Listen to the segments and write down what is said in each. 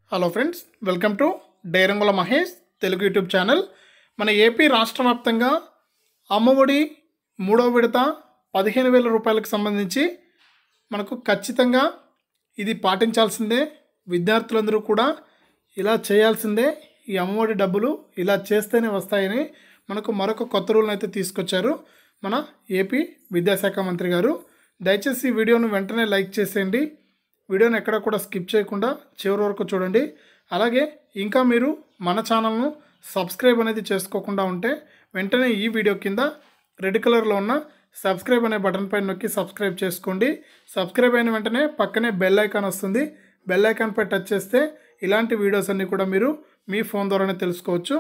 hello friends welcome to డైరంగుల Mahesh Telugu YouTube channel మన AP రాష్ట్ర వ్యాప్తంగా అమ్మఒడి మూడో విడత పదిహేను వేల రూపాయలకు సంబంధించి మనకు ఖచ్చితంగా ఇది పాటించాల్సిందే విద్యార్థులందరూ కూడా ఇలా చేయాల్సిందే ఈ అమ్మఒడి డబ్బులు ఇలా చేస్తేనే వస్తాయని మనకు మరొక కొత్త రూల్ని అయితే తీసుకొచ్చారు మన ఏపీ విద్యాశాఖ మంత్రి గారు దయచేసి ఈ వీడియోను వెంటనే లైక్ చేసేయండి వీడియోని ఎక్కడ కూడా స్కిప్ చేయకుండా చివరి వరకు చూడండి అలాగే ఇంకా మీరు మన ఛానల్ను సబ్స్క్రైబ్ అనేది చేసుకోకుండా ఉంటే వెంటనే ఈ వీడియో కింద రెడ్ కలర్లో ఉన్న సబ్స్క్రైబ్ అనే బటన్ పైన నొక్కి సబ్స్క్రైబ్ చేసుకోండి సబ్స్క్రైబ్ అయిన వెంటనే పక్కనే బెల్ ఐకాన్ వస్తుంది బెల్ ఐకాన్పై టచ్ చేస్తే ఇలాంటి వీడియోస్ అన్నీ కూడా మీరు మీ ఫోన్ ద్వారానే తెలుసుకోవచ్చు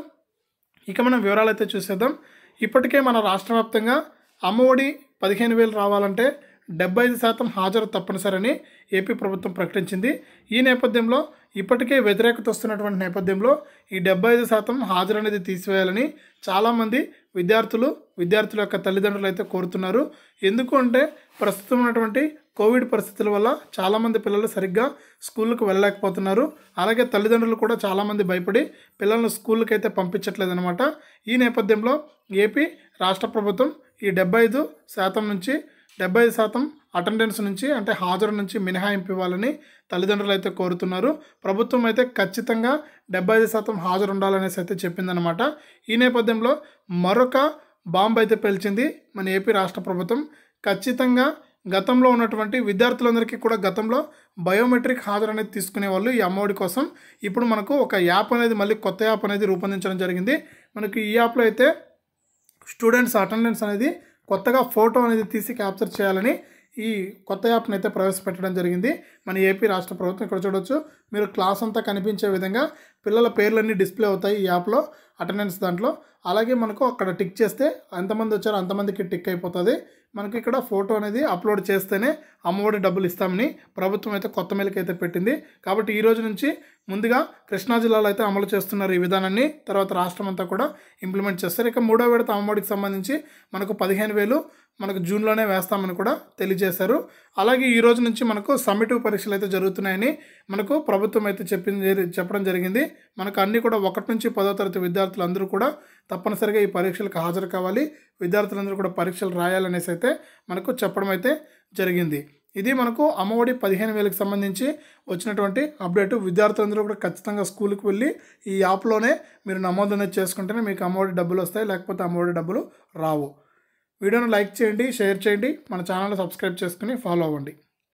ఇక మనం వివరాలు అయితే చూసేద్దాం ఇప్పటికే మన రాష్ట్ర వ్యాప్తంగా అమ్మఒడి పదిహేను వేలు రావాలంటే డెబ్బై ఐదు శాతం హాజరు తప్పనిసరని ఏపీ ప్రభుత్వం ప్రకటించింది ఈ నేపథ్యంలో ఇప్పటికే వ్యతిరేకత వస్తున్నటువంటి నేపథ్యంలో ఈ డెబ్బై ఐదు శాతం హాజరు అనేది తీసివేయాలని చాలామంది విద్యార్థులు విద్యార్థుల యొక్క తల్లిదండ్రులు అయితే కోరుతున్నారు ఎందుకు అంటే ప్రస్తుతం ఉన్నటువంటి కోవిడ్ పరిస్థితుల వల్ల చాలామంది పిల్లలు సరిగ్గా స్కూళ్ళకు వెళ్ళలేకపోతున్నారు అలాగే తల్లిదండ్రులు కూడా చాలామంది భయపడి పిల్లలను స్కూళ్ళకి అయితే పంపించట్లేదన్నమాట ఈ నేపథ్యంలో ఏపీ రాష్ట్ర ప్రభుత్వం ఈ డెబ్బై ఐదు శాతం నుంచి డెబ్బై ఐదు శాతం అటెండెన్స్ నుంచి అంటే హాజరు నుంచి మినహాయింపు ఇవ్వాలని తల్లిదండ్రులు అయితే కోరుతున్నారు ప్రభుత్వం అయితే ఖచ్చితంగా డెబ్బై ఐదు శాతం హాజరు ఉండాలనేసి అయితే చెప్పిందనమాట ఈ నేపథ్యంలో మరొక బాంబు అయితే పేల్చింది మన ఏపీ రాష్ట్ర ప్రభుత్వం ఖచ్చితంగా గతంలో ఉన్నటువంటి విద్యార్థులందరికీ కూడా గతంలో బయోమెట్రిక్ హాజరు అనేది తీసుకునే వాళ్ళు ఈ అమ్మఒడి కోసం ఇప్పుడు మనకు ఒక యాప్ అనేది మళ్ళీ కొత్త యాప్ అనేది రూపొందించడం జరిగింది మనకి ఈ యాప్లో అయితే స్టూడెంట్స్ అటెండెన్స్ అనేది కొత్తగా ఫోటో అనేది తీసి క్యాప్చర్ చేయాలని ఈ కొత్త యాప్ని అయితే ప్రవేశపెట్టడం జరిగింది మన ఏపీ రాష్ట్ర ప్రభుత్వం ఇక్కడ చూడొచ్చు మీరు క్లాస్ అంతా కనిపించే విధంగా పిల్లల పేర్లన్నీ డిస్ప్లే అవుతాయి ఈ యాప్లో అటెండెన్స్ దాంట్లో అలాగే మనకు అక్కడ టిక్ చేస్తే ఎంతమంది వచ్చారో అంతమందికి టిక్ అయిపోతుంది మనకి ఇక్కడ ఫోటో అనేది అప్లోడ్ చేస్తేనే అమ్మఒడి డబ్బులు ఇస్తామని ప్రభుత్వం అయితే కొత్త మేరకు అయితే పెట్టింది కాబట్టి ఈ రోజు నుంచి ముందుగా కృష్ణా జిల్లాలో అయితే అమలు చేస్తున్నారు ఈ విధానాన్ని తర్వాత రాష్ట్రం అంతా కూడా ఇంప్లిమెంట్ చేస్తారు ఇక మూడో విడత అమ్మఒడికి సంబంధించి మనకు పదిహేను వేలు మనకు జూన్లోనే వేస్తామని కూడా తెలియజేశారు అలాగే ఈ రోజు నుంచి మనకు సమ్మిటివ్ పరీక్షలు అయితే జరుగుతున్నాయని మనకు ప్రభుత్వం అయితే చెప్పింది చెప్పడం జరిగింది మనకు అన్నీ కూడా ఒకటి నుంచి పదో తరగతి విద్యార్థులు అందరూ కూడా తప్పనిసరిగా ఈ పరీక్షలకు హాజరు కావాలి విద్యార్థులందరూ కూడా పరీక్షలు రాయాలనేసి అయితే మనకు చెప్పడం అయితే జరిగింది ఇది మనకు అమ్మఒడి పదిహేను వేలకు సంబంధించి వచ్చినటువంటి అప్డేట్ విద్యార్థులందరూ కూడా ఖచ్చితంగా స్కూల్కి వెళ్ళి ఈ యాప్లోనే మీరు నమోదు అనేది చేసుకుంటేనే మీకు అమ్మఒడి డబ్బులు వస్తాయి లేకపోతే అమ్మఒడి డబ్బులు రావు వీడియోను లైక్ చేయండి షేర్ చేయండి మన ఛానల్ సబ్స్క్రైబ్ చేసుకుని ఫాలో అవ్వండి